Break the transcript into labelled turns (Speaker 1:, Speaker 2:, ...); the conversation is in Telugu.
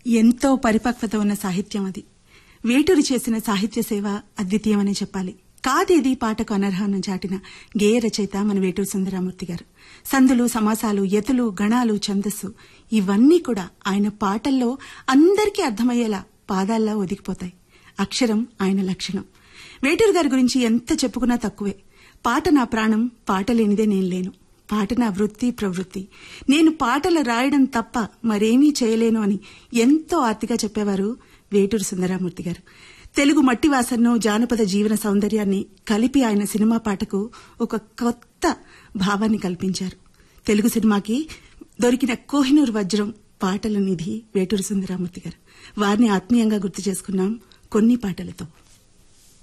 Speaker 1: ఎంతో పరిపక్వత ఉన్న సాహిత్యం అది వేటూరి చేసిన సాహిత్య సేవ అద్వితీయమనే చెప్పాలి కాదేది పాటకు అనర్హం చాటిన గేయ రచయిత మన వేటూరి సుందరామూర్తి గారు సందులు సమాసాలు యతులు గణాలు ఛందస్సు ఇవన్నీ కూడా ఆయన పాటల్లో అందరికీ అర్థమయ్యేలా పాదాల్లా ఒదిగిపోతాయి అక్షరం ఆయన లక్షణం వేటూరు గారి గురించి ఎంత చెప్పుకున్నా తక్కువే పాట నా ప్రాణం పాట లేనిదే నేను లేను పాట నా వృత్తి ప్రవృత్తి నేను పాటలు రాయడం తప్ప మరేమీ చేయలేను అని ఎంతో ఆర్తిగా చెప్పేవారు వేటూరు సుందరామూర్తి గారు తెలుగు మట్టి వాసనను జానపద జీవన సౌందర్యాన్ని కలిపి ఆయన సినిమా పాటకు ఒక కొత్త భావాన్ని కల్పించారు తెలుగు సినిమాకి దొరికిన కోహినూర్ వజ్రం పాటల నిధి వేటూరు సుందరామూర్తి గారు వారిని ఆత్మీయంగా గుర్తు చేసుకున్నాం కొన్ని పాటలతో